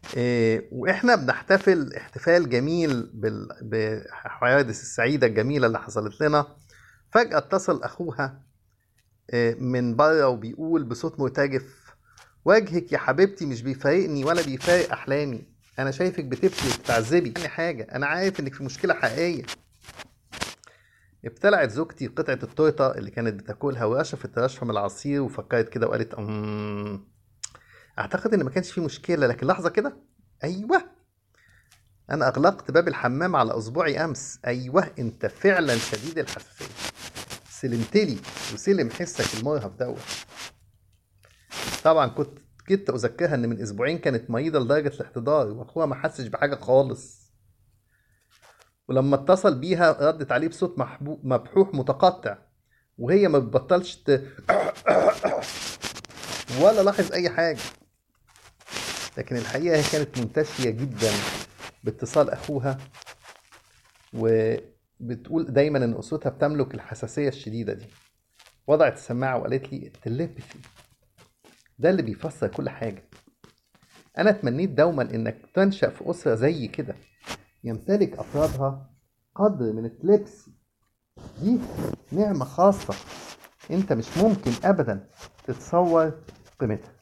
إيه، واحنا بنحتفل احتفال جميل بال- بالحوادث السعيدة الجميلة اللي حصلت لنا فجأة اتصل أخوها إيه، من بره وبيقول بصوت مرتجف وجهك يا حبيبتي مش بيفارقني ولا بيفارق أحلامي أنا شايفك بتبكي وبتعذبي يعني حاجة أنا عارف إنك في مشكلة حقيقية ابتلعت زوجتي قطعة التورتة اللي كانت بتاكلها ورشفت رشفة من العصير وفكرت كده وقالت أمم أعتقد إن ما كانش في مشكلة لكن لحظة كده أيوه أنا أغلقت باب الحمام على أصبعي أمس أيوه أنت فعلا شديد الحساسية سلمتلي وسلم حسك المرهف دوت طبعا كنت كنت أذكرها إن من أسبوعين كانت مريضة لدرجة الاحتضار وأخوها ما حسش بحاجة خالص ولما اتصل بيها ردت عليه بصوت محبو- مبحوح متقطع وهي ما بتبطلش ت... ولا لاحظ أي حاجة لكن الحقيقة هي كانت منتشية جدا باتصال أخوها وبتقول دايما إن أسرتها بتملك الحساسية الشديدة دي وضعت السماعة وقالت لي التليبثي ده اللي بيفسر كل حاجة أنا تمنيت دوما إنك تنشأ في أسرة زي كده يمتلك أفرادها قدر من التليبسي دي نعمة خاصة أنت مش ممكن أبدا تتصور قيمتها